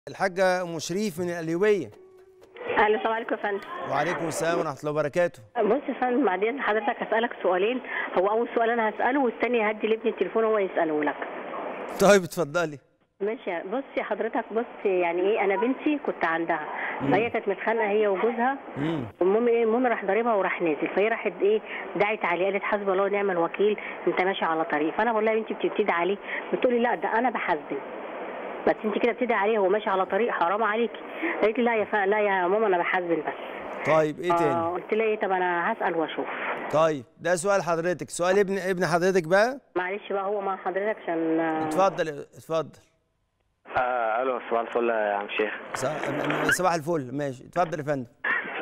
الحاجة أم شريف من القليوبية اهلا السلام عليكم يا فندم وعليكم السلام ورحمة الله وبركاته بص يا فندم بعدين حضرتك هسالك سؤالين هو اول سؤال انا هساله والثاني هدي لابني التليفون هو يساله لك طيب اتفضلي ماشي بص يا حضرتك بص يعني ايه انا بنتي كنت عندها فهي كانت متخانقه هي وجوزها مم. المهم ايه المهم راح ضاربها وراح نازل فهي راحت ايه دعت عليه قالت حسبي الله ونعم الوكيل انت ماشي على طريق فانا بقول لها يا بنتي بتبتدي عليه بتقولي لا ده انا بحاسبن بس انت كده بتدعي عليه هو ماشي على طريق حرام عليكي قالت لي لا يا ف... لا يا ماما انا بحاسبن بس طيب ايه آه تاني قلت لها ايه طب انا هسال واشوف طيب ده سؤال حضرتك سؤال ابن ابن حضرتك بقى معلش بقى هو مع حضرتك عشان اتفضل اتفضل آه الو صباح الفل يا عم شيخ ص- صباح الفل ماشي اتفضل يا فندم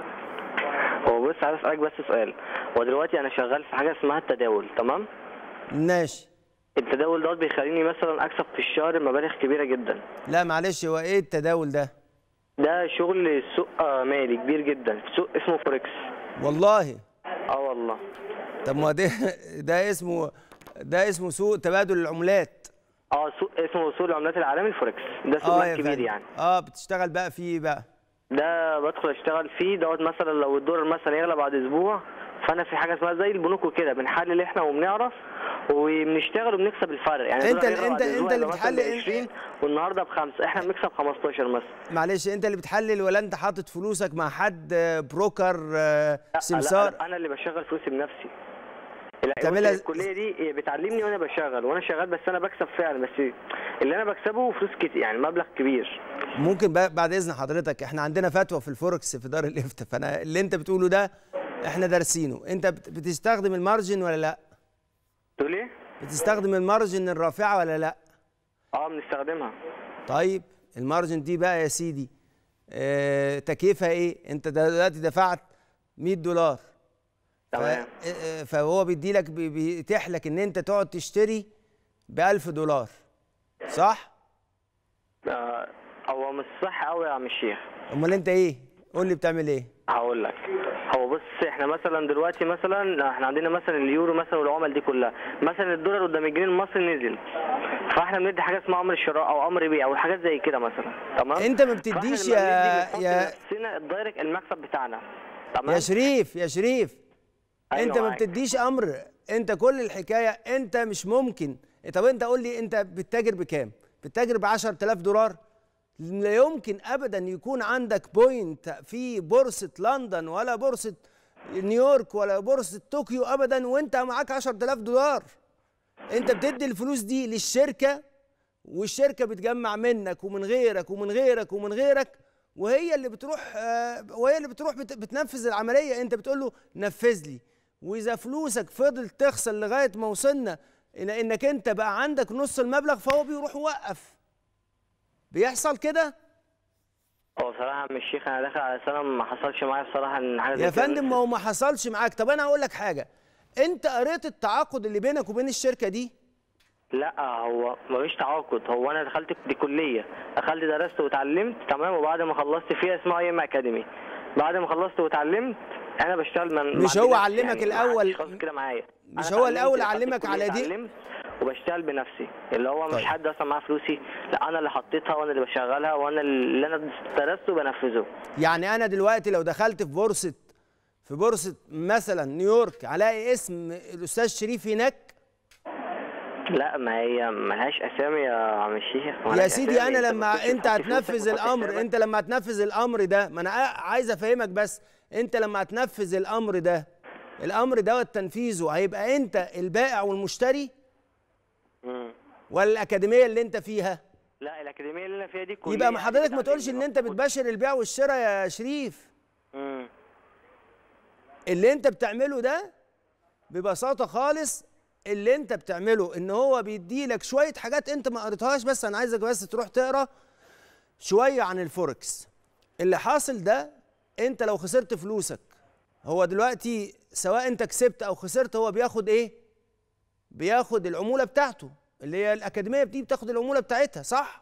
هو بص عايز اسالك بس سؤال هو دلوقتي انا شغال في حاجه اسمها التداول تمام ماشي التداول دوت بيخليني مثلا اكسب في الشهر مبالغ كبيره جدا لا معلش هو ايه التداول ده ده شغل سوق آه، مالي كبير جدا سوق اسمه فوركس والله اه والله طب ما ده ده اسمه ده اسمه سوق تبادل العملات اه سوق اسمه سوق العملات العالمي الفوركس ده سوق اه مال يا كبير فندم يعني اه بتشتغل بقى فيه بقى ده بدخل اشتغل فيه دوت مثلا لو الدولار مثلا يغلى بعد اسبوع فانا في حاجه اسمها زي البنوك وكده بنحلل احنا وبنعرف وبنشتغل وبنكسب الفرق يعني انت- الدولار يغلى انت- بعد أسبوع انت اللي يبقى مثلاً بتحلل- ب 20 والنهارده بخمسه احنا بنكسب 15 مثلا معلش انت اللي بتحلل ولا انت حاطط فلوسك مع حد آه، بروكر آه، لا، سمسار لا، انا اللي بشغل فلوسي بنفسي لا، بتعملها بص، ز- الكليه دي بتعلمني وانا بشغل وانا شغال بس انا بكسب فعلا بس اللي انا بكسبه فلوس كتير يعني مبلغ كبير ممكن بقى بعد اذن حضرتك احنا عندنا فتوى في الفوركس في دار الافتاء فانا اللي انت بتقوله ده احنا دارسينه انت بت- بتستخدم المارجن ولا لا تقول ايه؟ بتستخدم المارجن الرافعه ولا لا اه بنستخدمها طيب المارجن دي بقى يا سيدي اه تكييفها ايه انت دلوقتي دفعت 100 دولار ف- تمام اه، فهو بيدي لك بيتيح لك ان انت تقعد تشتري ب 1000 دولار صح آه، هو مش صح قوي يا عم الشيخ امال انت ايه قول لي بتعمل ايه هقول لك هو بص احنا مثلا دلوقتي مثلا احنا عندنا مثلا اليورو مثلا والعمل دي كلها مثلا الدولار قدام الجنيه المصري نزل فاحنا بندي حاجه اسمها امر شراء او امر بيع او حاجات زي كده مثلا تمام انت ما فاحنا بتديش لما يا بندي بنحط يا لنفسنا الدايركت المكسب بتاعنا تمام يا شريف يا شريف أيوة انت ما معاك. بتديش امر انت كل الحكايه انت مش ممكن طب انت قول لي انت بتتاجر بكام بتتاجر ب 10000 دولار لا يمكن ابدا يكون عندك بوينت في بورصه لندن ولا بورصه نيويورك ولا بورصه طوكيو ابدا وانت معاك 10000 دولار انت بتدي الفلوس دي للشركه والشركه بتجمع منك ومن غيرك ومن غيرك ومن غيرك وهي اللي بتروح آه، وهي اللي بتروح بت- بتنفذ العمليه انت بتقول له نفذ لي واذا فلوسك فضل تخسر لغايه ما وصلنا الى انك انت بقى عندك نص المبلغ فهو بيروح يوقف بيحصل كده هو بصراحه يا عم الشيخ انا داخل على سنه ما حصلش معايا بصراحه ان حاجه زي يا كده فندم ما هو ما حصلش معاك طب انا هقول لك حاجه انت قريت التعاقد اللي بينك وبين الشركه دي لا هو مفيش تعاقد هو انا دخلت دي كليه دخلت درست واتعلمت تمام وبعد ما خلصت فيها اسمها اي ام اكاديمي بعد ما خلصت واتعلمت انا بشتغل من مش مع هو نفسي علمك يعني ما الأول- حدش خالص كده معايا مش أنا هو اتعلمت، الأول دخلت علمك الكلية على دي؟ اتعلمت وبشتغل بنفسي اللي هو مش طيب. حد اصلا معاه فلوسي لا انا اللي حطيتها وانا اللي بشغلها وانا اللي انا درسته بنفذه يعني انا دلوقتي لو دخلت في بورصه في بورصه مثلا نيويورك هلاقي اسم الاستاذ شريف هناك لا ما هي ملهاش اسامي يا عم الشيخ يا ملهاش سيدي أسامي. انا أنت لما بتخش انت تحط فلوسك هتنفذ وتحط الامر حسابك. انت لما هتنفذ الامر ده ما انا عايز افهمك بس انت لما هتنفذ الامر ده الامر دوت تنفيذه هيبقى انت البائع والمشتري مم. ولا الاكاديميه اللي انت فيها لا الاكاديميه اللي انا فيها دي كليه يبقى ما عادي حضرتك ما تقولش ان بتعلمني انت بتباشر البيع والشراء يا شريف مم. اللي انت بتعمله ده ببساطه خالص اللي انت بتعمله ان هو بيدي لك شويه حاجات انت ما قريتهاش بس انا عايزك بس تروح تقرا شويه عن الفوركس اللي حاصل ده انت لو خسرت فلوسك هو دلوقتي سواء انت كسبت او خسرت هو بياخد ايه بياخد العموله بتاعته اللي هي الاكاديميه دي بتاخد العموله بتاعتها صح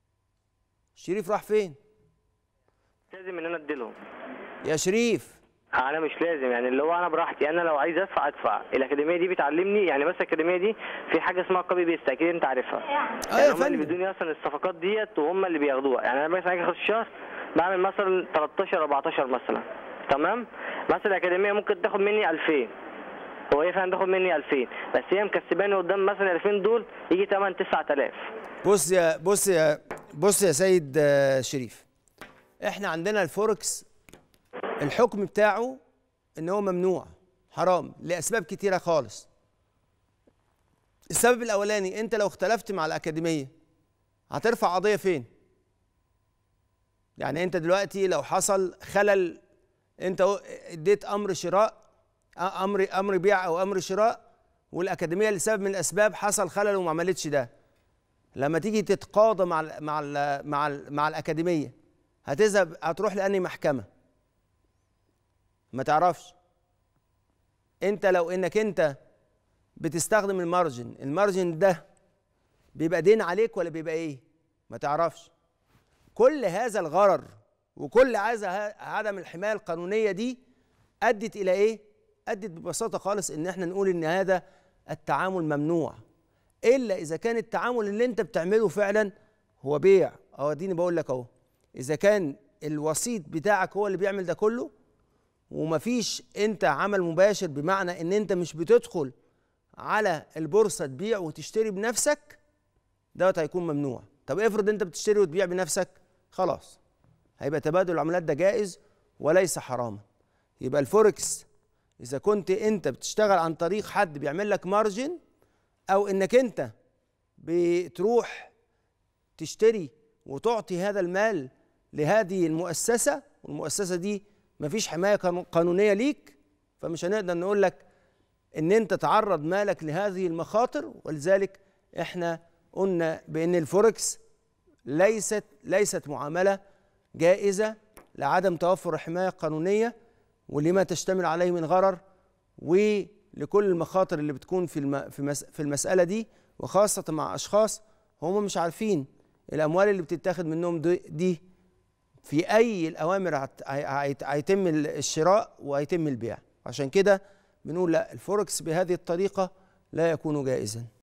شريف راح فين لازم ان انا اديلهم يا شريف انا مش لازم يعني اللي هو انا براحتي انا لو عايز ادفع ادفع الاكاديميه دي بتعلمني يعني بس الاكاديميه دي في حاجه اسمها كوبي بيست اكيد انت عارفها اه يعني يا هم اللي فندم بيدوني اصلا الصفقات ديت وهم اللي بياخدوها يعني انا مثلا اجي اخر الشهر بعمل مثلا 13 14 مثلا تمام مثلا الاكاديميه ممكن تاخد مني 2000 هو ايه فعلا تاخد مني 2000 بس هي مكسباني قدام مثلا 2000 دول يجي 8 9000 بص يا بص يا بص يا سيد آه، شريف احنا عندنا الفوركس الحكم بتاعه ان هو ممنوع حرام لاسباب كتيره خالص السبب الاولاني انت لو اختلفت مع الاكاديميه هترفع قضيه فين يعني انت دلوقتي لو حصل خلل انت هو- اديت امر شراء أ- امر امر بيع او امر شراء والاكاديميه لسبب من الاسباب حصل خلل وما عملتش ده لما تيجي تتقاضى مع ال مع ال مع ال مع الاكاديميه هتذهب هتروح لاني محكمه ما تعرفش انت لو انك انت بتستخدم المارجن المارجن ده بيبقى دين عليك ولا بيبقى ايه ما تعرفش كل هذا الغرر وكل هذا عدم الحمايه القانونيه دي ادت الى ايه ادت ببساطه خالص ان احنا نقول ان هذا التعامل ممنوع الا اذا كان التعامل اللي انت بتعمله فعلا هو بيع اه اديني بقول لك اهو اذا كان الوسيط بتاعك هو اللي بيعمل ده كله ومفيش انت عمل مباشر بمعنى ان انت مش بتدخل على البورصه تبيع وتشتري بنفسك دوت هيكون ممنوع طب افرض انت بتشتري وتبيع بنفسك خلاص هيبقى تبادل العملات ده جائز وليس حراما يبقى الفوركس اذا كنت انت بتشتغل عن طريق حد بيعمل لك مارجن او انك انت بتروح تشتري وتعطي هذا المال لهذه المؤسسه والمؤسسه دي مفيش حمايه قانو- قانونيه ليك فمش هنقدر نقول لك ان انت تعرض مالك لهذه المخاطر ولذلك احنا قلنا بان الفوركس ليست ليست معامله جائزه لعدم توفر الحمايه القانونيه ولما تشتمل عليه من غرر ولكل المخاطر اللي بتكون في الم في, مس في المساله دي وخاصه مع اشخاص هم مش عارفين الاموال اللي بتتاخد منهم دي, دي في اي الاوامر هت- هي- هيت- هيتم الشراء وهيتم البيع عشان كده بنقول لا الفوركس بهذه الطريقه لا يكون جائزا